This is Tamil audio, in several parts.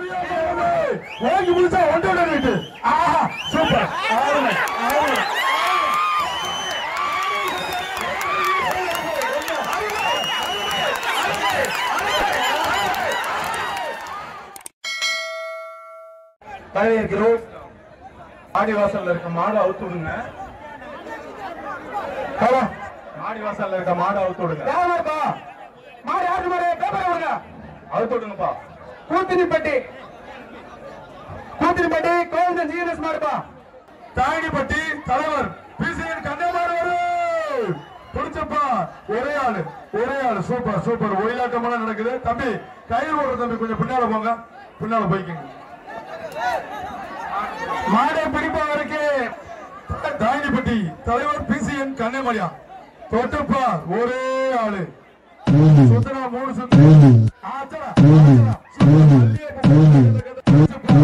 வாங்கி முடிச்சா ஒன்றோட வீட்டு ஆஹா சூப்பர் ஆறுமை ஆறுமை வரவேற்கிறோம் மாடி வாசல்ல இருக்க மாடு அவுத்து விடுங்க ஹலோ மாடி வாசல்ல இருக்க மாடு அவுத்து விடுங்க யாருப்பா மாடு யாரு மாடு பேப்பர் விடுங்க அவுத்து விடுங்கப்பா கூத்தினிப்பட்டி கூத்தினிப்பட்டி கோவிந்தன் ஜீனஸ் மாடுப்பா தாங்கிப்பட்டி தலைவர் பிசிஎன் கண்ணமாறு பிடிச்சப்பா ஒரே ஆளு ஒரே ஆளு சூப்பர் சூப்பர் ஒயிலாட்டமான நடக்குது தம்பி கயிறு ஓடுற தம்பி கொஞ்சம் பின்னால போங்க பின்னால போய்க்குங்க மாடை பிடிப்பவருக்கு தாங்கிப்பட்டி தலைவர் பிசிஎன் கண்ணமரியா தொட்டுப்பா ஒரே ஆளு சுத்தனா மூணு சுத்து ஆச்சடா, ஆச்சடா. சூப்பர். மல்லிகை பூ. சுத்தப்பா.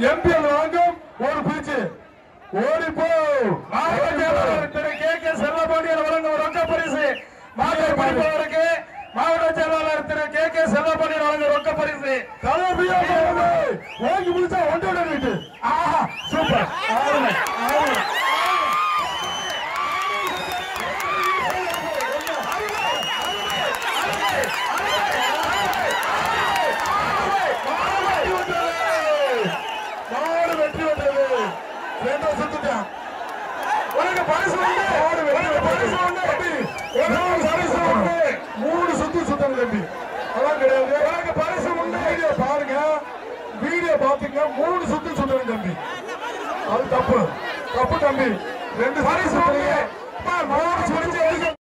எம்பிஎல் வாங்கும் ஒரு பீச்சு ஓடி போ மாவட்ட செயலாளர் திரு கே கே செல்லப்பாண்டியன் வழங்கும் ரொக்க பரிசு மாட்டை பிடிப்பவருக்கு மாவட்ட செயலாளர் திரு கே கே செல்லப்பாண்டியன் வழங்கும் ரொக்க பரிசு தலைமையா போகுது. வாங்கி முடிச்சா ஒன்றோட வீட்டு ஆஹா சூப்பர் ஆறுமை ஆறுமை மாடு வெற்றி பெற்றது ரெண்டாம் சுத்துட்டான் உனக்கு பரிசு உண்டு மாடு வெற்றி உனக்கு பரிசு உண்டு தம்பி, உனக்கு பரிசு உண்டு மூணு சுத்து சுத்தம் தம்பி அதான் கிடையாது உனக்கு பரிசு உண்டு வீடியோ பாருங்க வீடியோ பாத்துங்க மூணு சுத்து சுத்தணும் தம்பி அது தப்பு தப்பு தம்பி ரெண்டு பரிசு சுத்து உண்டு சுத்துறீங்க. மூணு சுத்து சுத்துறீங்க.